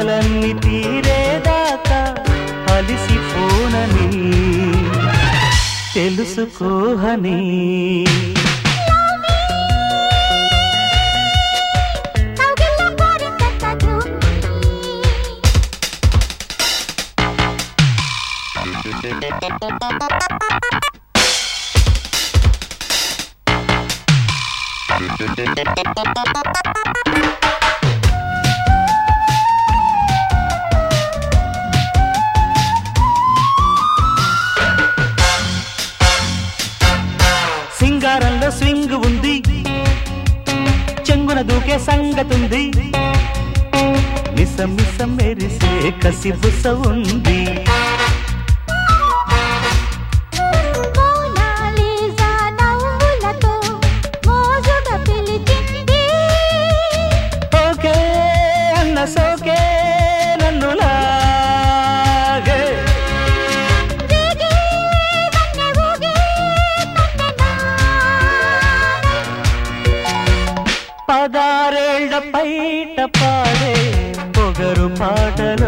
ఆశలన్నీ తీరేదాకా అలిసిపోనని తెలుసుకోహని కౌగిల్లో కోరిందంత ధూళి. సింగారంలో స్వింగ్ ఉంది చెంగున దూకే సంగతుంది మిసం మిసం మెరిసే కసిబుస ఉంది మోనాలిసా నవ్వులతో మోజుగా పిలిచింది. ఓకే అన్న సోకే నన్ను లాగే దిగి వన్నె ఊగి తందనాలే. పదారేళ్ల పైట పాడే పొగరు పాటలో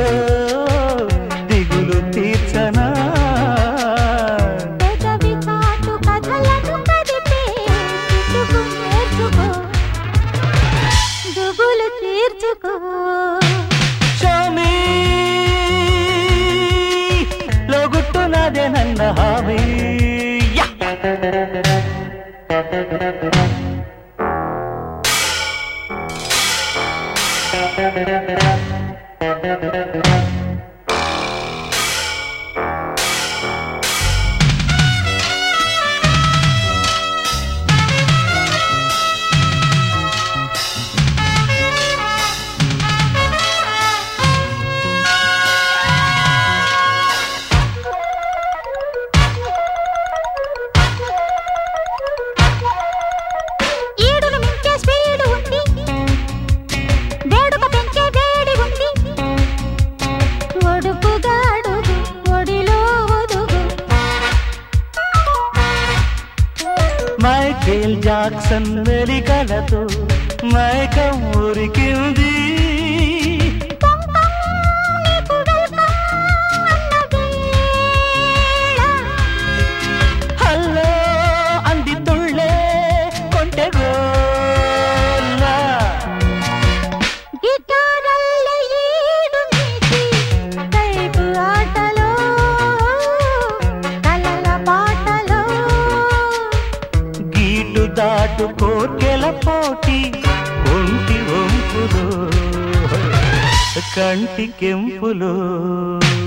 దిగులు తీర్చనా పెదవి చాటు కథలను కదిపే కిటుకు నేర్చుకో దుగులు తీర్చుకో స్వామి లోగుట్టున్నదే నన్న హామీ యా! ఈడును మించే స్పీడు ఉంది వేడుక పెంచే వేడి ఉంది ఒడుపుగా అడుగు ఒడిలో ఒదుగు మైకేల్ జాక్సన్ వెలికలతో మైకం ఉరికింది పొంగం నీకు వెల్కమ్ అన్న వేళ హల్లో అంది తుళ్ళే కొంటె గోల గిటారల్లే ఈడు నీకి కైపు ఆటలో కలల పాటలో గీటు దాటు కోర్కెల పోటీ ఒంటి వంపులో కంటి కెంపులో